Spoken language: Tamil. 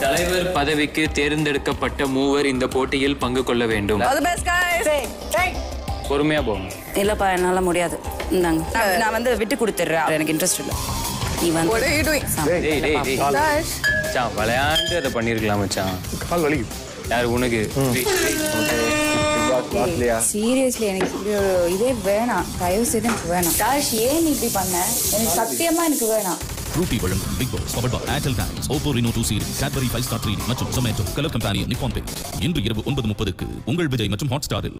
தலைவர் பதவிக்கு தேர்ந்தெடுக்கப்பட்ட மூவர் இந்த போட்டியில் பங்கு கொள்ள வேண்டும் All the best, guys. பொறுமையா போங்க இல்லப்பா என்னால முடியாது இந்தாங்க நான் நான் வந்து விட்டு கொடுத்துட்றேன் எனக்கு இன்ட்ரெஸ்ட் இல்லை நீ வந்து What are you doing? டேய் டேய் டேய் Dash. மச்சான் விளையாண்டு அதை பண்ணிருக்கலாம் மச்சான் கால் வலிக்குது யார் உனக்கு சீரியஸ்லி எனக்கு இப்படி ஒரு இதே வேணாம் தயவு செய்து எனக்கு வேணாம் தாஷ் ஏன் நீ இப்படி பண்ண எனக்கு சத்தியமா எனக்கு வேணாம் ரூபி வழங்கும் Bigg Boss powered by Airtel thanks Oppo Reno two series Cadbury Five Star three மற்றும் ஜொமேட்டோ கலர் கம்பெனி நிப்பான் பே இன்று இரவு ஒன்பது முப்பதுக்கு உங்கள் விஜய் மற்றும் ஹாட் ஸ்டாரில்